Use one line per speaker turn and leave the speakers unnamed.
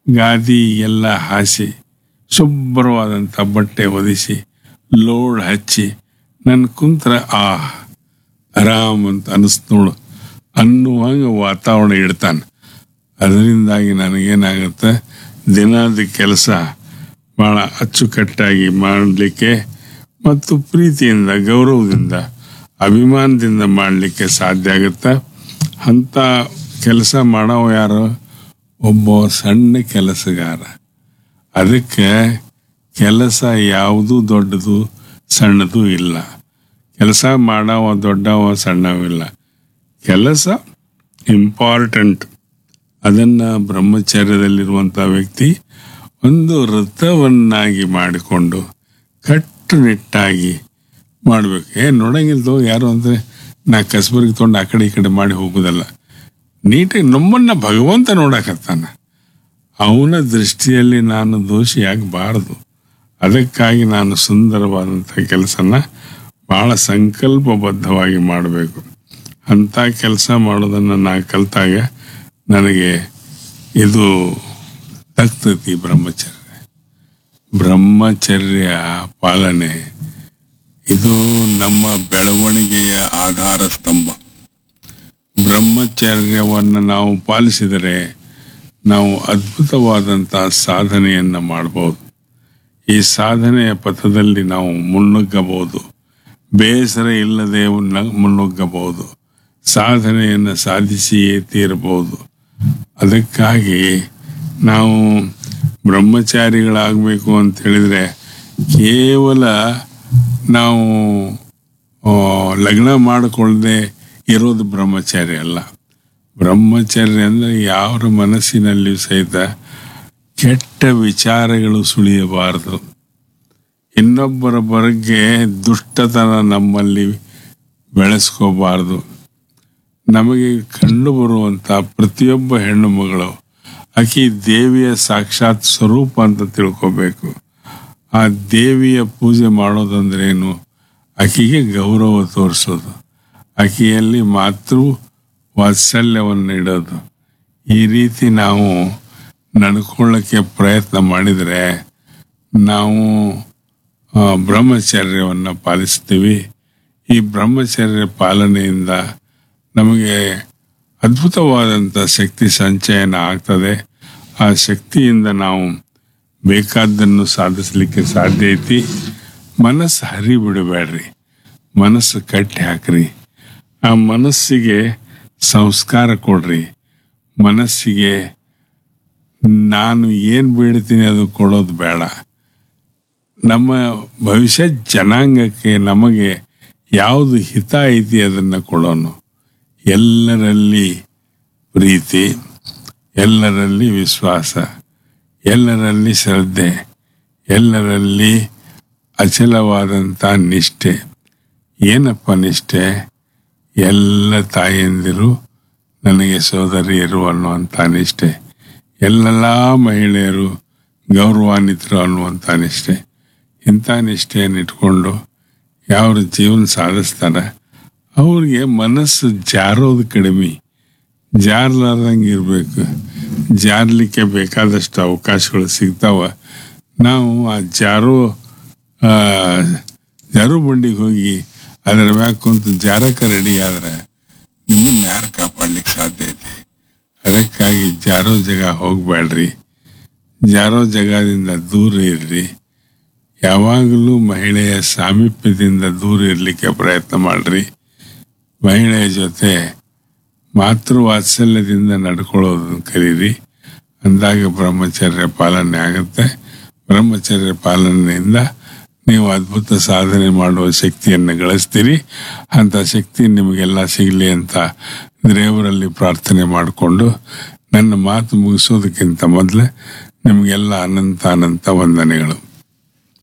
ಗಾದಿ ಎಲ್ಲ ಹಾಸಿ ಶುಭ್ರವಾದಂಥ ಬಟ್ಟೆ ಒದಿಸಿ ಲೋಡ್ ಹಚ್ಚಿ ನನ್ನ ಕುಂತ್ರ ಆ ಆರಾಮ್ ಅಂತ ಅನಿಸ್ತು ನೋಡು ಅನ್ನುವಂಗೆ ವಾತಾವರಣ ಇಡ್ತಾನೆ ಅದರಿಂದಾಗಿ ನನಗೇನಾಗುತ್ತೆ ದಿನದ ಕೆಲಸ ಭಾಳ ಅಚ್ಚುಕಟ್ಟಾಗಿ ಮಾಡಲಿಕ್ಕೆ ಮತ್ತು ಪ್ರೀತಿಯಿಂದ ಗೌರವದಿಂದ ಅಭಿಮಾನದಿಂದ ಮಾಡಲಿಕ್ಕೆ ಸಾಧ್ಯ ಆಗುತ್ತೆ ಅಂಥ ಕೆಲಸ ಮಾಡೋ ಯಾರು ಒಬ್ಬ ಸಣ್ಣ ಕೆಲಸಗಾರ ಅದಕ್ಕೆ ಕೆಲಸ ಯಾವುದು ದೊಡ್ಡದು ಸಣ್ಣದು ಇಲ್ಲ ಕೆಲಸ ಮಾಡವ ದೊಡ್ಡವ ಸಣ್ಣವಿಲ್ಲ ಕೆಲಸ ಇಂಪಾರ್ಟೆಂಟ್ ಅದನ್ನು ಬ್ರಹ್ಮಚರ್ಯದಲ್ಲಿರುವಂಥ ವ್ಯಕ್ತಿ ಒಂದು ವೃತ್ತವನ್ನಾಗಿ ಮಾಡಿಕೊಂಡು ಕಟ್ಟುನಿಟ್ಟಾಗಿ ಮಾಡಬೇಕು ಏ ನೋಡಂಗಿಲ್ದು ಯಾರು ಅಂದರೆ ನಾ ಕಸಬರಿಗೆ ತೊಗೊಂಡು ಆ ಕಡೆ ಈ ಕಡೆ ಮಾಡಿ ಹೋಗೋದಲ್ಲ ನೀಟಾಗಿ ನಮ್ಮನ್ನು ಭಗವಂತ ನೋಡಕತ್ತಾನ ಅವನ ದೃಷ್ಟಿಯಲ್ಲಿ ನಾನು ದೋಷಿ ಆಗಬಾರ್ದು ಅದಕ್ಕಾಗಿ ನಾನು ಸುಂದರವಾದಂಥ ಕೆಲಸನ ಭಾಳ ಸಂಕಲ್ಪಬದ್ಧವಾಗಿ ಮಾಡಬೇಕು ಅಂಥ ಕೆಲಸ ಮಾಡೋದನ್ನು ನಾ ಕಲಿತಾಗ ನನಗೆ ಇದು ತಗ್ತತಿ ಬ್ರಹ್ಮಚರ್ಯ ಬ್ರಹ್ಮಚರ್ಯ ಪಾಲನೆ ಇದು ನಮ್ಮ ಬೆಳವಣಿಗೆಯ ಆಧಾರ ಸ್ತಂಭ ಬ್ರಹ್ಮಚರ್ಯವನ್ನು ನಾವು ಪಾಲಿಸಿದರೆ ನಾವು ಅದ್ಭುತವಾದಂಥ ಸಾಧನೆಯನ್ನು ಮಾಡಬಹುದು ಈ ಸಾಧನೆಯ ಪಥದಲ್ಲಿ ನಾವು ಮುನ್ನುಗ್ಗಬಹುದು ಬೇಸರ ಇಲ್ಲದೆ ಮುನ್ನ- ಮುನ್ನುಗ್ಗಬಹುದು ಸಾಧನೆಯನ್ನು ಸಾಧಿಸಿಯೇ ತೀರಬಹುದು ಅದಕ್ಕಾಗಿ ನಾವು ಬ್ರಹ್ಮಚಾರಿಗಳಾಗಬೇಕು ಅಂತ ಹೇಳಿದರೆ ಕೇವಲ ನಾವು ಆ, ಲಗ್ನ ಮಾಡಿಕೊಳ್ಳದೆ ಇರೋದು ಬ್ರಹ್ಮಚಾರಿ ಅಲ್ಲ ಬ್ರಹ್ಮಚರ್ಯ ಅಂದರೆ ಯಾರ ಮನಸ್ಸಿನಲ್ಲಿ ಸಹಿತ ಕೆಟ್ಟ ವಿಚಾರಗಳು ಸುಳಿಯಬಾರದು ಇನ್ನೊಬ್ಬರ ಬಗ್ಗೆ ದುಷ್ಟತನ ನಮ್ಮಲ್ಲಿ ಬೆಳೆಸ್ಕೋಬಾರ್ದು ನಮಗೆ ಕಂಡು ಬರುವಂಥ ಪ್ರತಿಯೊಬ್ಬ ಹೆಣ್ಣು ಮಗಳು ಆಕಿ ದೇವಿಯ ಸಾಕ್ಷಾತ್ ಸ್ವರೂಪ ಅಂತ ತಿಳ್ಕೋಬೇಕು ಆ ದೇವಿಯ ಪೂಜೆ ಮಾಡೋದಂದ್ರೇನು ಆಕೆಗೆ ಗೌರವ ತೋರಿಸೋದು ಆಕೆಯಲ್ಲಿ ಮಾತೃ ವಾತ್ಸಲ್ಯವನ್ನು ಇಡೋದು ಈ ರೀತಿ ನಾವು ನಡ್ಕೊಳ್ಳೋಕ್ಕೆ ಪ್ರಯತ್ನ ಮಾಡಿದರೆ ನಾವು ಆ, ಬ್ರಹ್ಮಚರ್ಯವನ್ನು ಪಾಲಿಸ್ತೀವಿ ಈ ಬ್ರಹ್ಮಚರ್ಯ ಪಾಲನೆಯಿಂದ ನಮಗೆ ಅದ್ಭುತವಾದಂಥ ಶಕ್ತಿ ಸಂಚಯನ ಆಗ್ತದೆ ಆ ಶಕ್ತಿಯಿಂದ ನಾವು ಬೇಕಾದ್ದನ್ನು ಸಾಧಿಸಲಿಕ್ಕೆ ಸಾಧ್ಯ ಐತಿ ಮನಸ್ಸು ಹರಿ ಬಿಡಬೇಡ್ರಿ ಮನಸ್ಸು ಕಟ್ಟಿ ಹಾಕ್ರಿ ಆ ಮನಸ್ಸಿಗೆ ಸಂಸ್ಕಾರ ಕೊಡ್ರಿ ಮನಸ್ಸಿಗೆ ನಾನು ಏನು ಬೇಡ್ತೀನಿ ಅದು ಕೊಡೋದು ಬೇಡ ನಮ್ಮ ಭವಿಷ್ಯ ಜನಾಂಗಕ್ಕೆ ನಮಗೆ ಯಾವುದು ಹಿತ ಐತಿ ಅದನ್ನು ಕೊಡೋಣ ಎಲ್ಲರಲ್ಲಿ ಪ್ರೀತಿ ಎಲ್ಲರಲ್ಲಿ ವಿಶ್ವಾಸ ಎಲ್ಲರಲ್ಲಿ ಶ್ರದ್ಧೆ ಎಲ್ಲರಲ್ಲಿ ಅಚಲವಾದಂಥ ನಿಷ್ಠೆ ಏನಪ್ಪ ನಿಷ್ಠೆ ಎಲ್ಲ ತಾಯಂದಿರು ನನಗೆ ಸೋದರಿಯರು ಅನ್ನುವಂಥ ನಿಷ್ಠೆ ಎಲ್ಲೆಲ್ಲ ಮಹಿಳೆಯರು ಗೌರವಾನ್ವಿತರು ಅನ್ನುವಂಥ ನಿಷ್ಠೆ ಇಂಥ ನಿಷ್ಠೆಯನ್ನು ಇಟ್ಕೊಂಡು ಯಾರು ಜೀವನ ಸಾಧಿಸ್ತಾರೆ ಅವ್ರಿಗೆ ಮನಸ್ಸು ಜಾರೋದು ಕಡಿಮೆ ಜಾರ್ಲಾರ್ದಂಗೆ ಇರಬೇಕು ಜಾರ್ಲಿಕ್ಕೆ ಬೇಕಾದಷ್ಟು ಅವಕಾಶಗಳು ಸಿಗ್ತಾವ ನಾವು ಆ ಜಾರೋ ಆ, ಜಾರು ಬಂಡಿಗೆ ಹೋಗಿ ಅದರ ಮ್ಯಾಗ ಕುಂತು ಜಾರಕ್ಕೆ ರೆಡಿ ಆದ್ರೆ ನಿಮ್ಮನ್ನ ಯಾರು ಕಾಪಾಡ್ಲಿಕ್ಕೆ ಸಾಧ್ಯ ಐತಿ ಅದಕ್ಕಾಗಿ ಜಾರೋ ಜಾಗ ಹೋಗ್ಬೇಡ್ರಿ ಜಾರೋ ಜಾಗದಿಂದ ದೂರ ಇರ್ರಿ ಯಾವಾಗಲೂ ಮಹಿಳೆಯ ಸಾಮೀಪ್ಯದಿಂದ ದೂರ ಇರಲಿಕ್ಕೆ ಪ್ರಯತ್ನ ಮಾಡ್ರಿ ಮಹಿಳೆಯ ಜೊತೆ ಮಾತೃ ವಾತ್ಸಲ್ಯದಿಂದ ನಡ್ಕೊಳ್ಳೋದನ್ನು ಕಲೀರಿ ಅಂದಾಗ ಬ್ರಹ್ಮಚರ್ಯ ಪಾಲನೆ ಆಗುತ್ತೆ ಬ್ರಹ್ಮಚರ್ಯ ಪಾಲನೆಯಿಂದ ನೀವು ಅದ್ಭುತ ಸಾಧನೆ ಮಾಡುವ ಶಕ್ತಿಯನ್ನು ಗಳಿಸ್ತೀರಿ ಅಂಥ ಶಕ್ತಿ ನಿಮಗೆಲ್ಲ ಸಿಗಲಿ ಅಂತ ದೇವರಲ್ಲಿ ಪ್ರಾರ್ಥನೆ ಮಾಡಿಕೊಂಡು ನನ್ನ ಮಾತು ಮುಗಿಸೋದಕ್ಕಿಂತ ಮೊದಲೇ ನಿಮಗೆಲ್ಲ ಅನಂತ ಅನಂತ ವಂದನೆಗಳು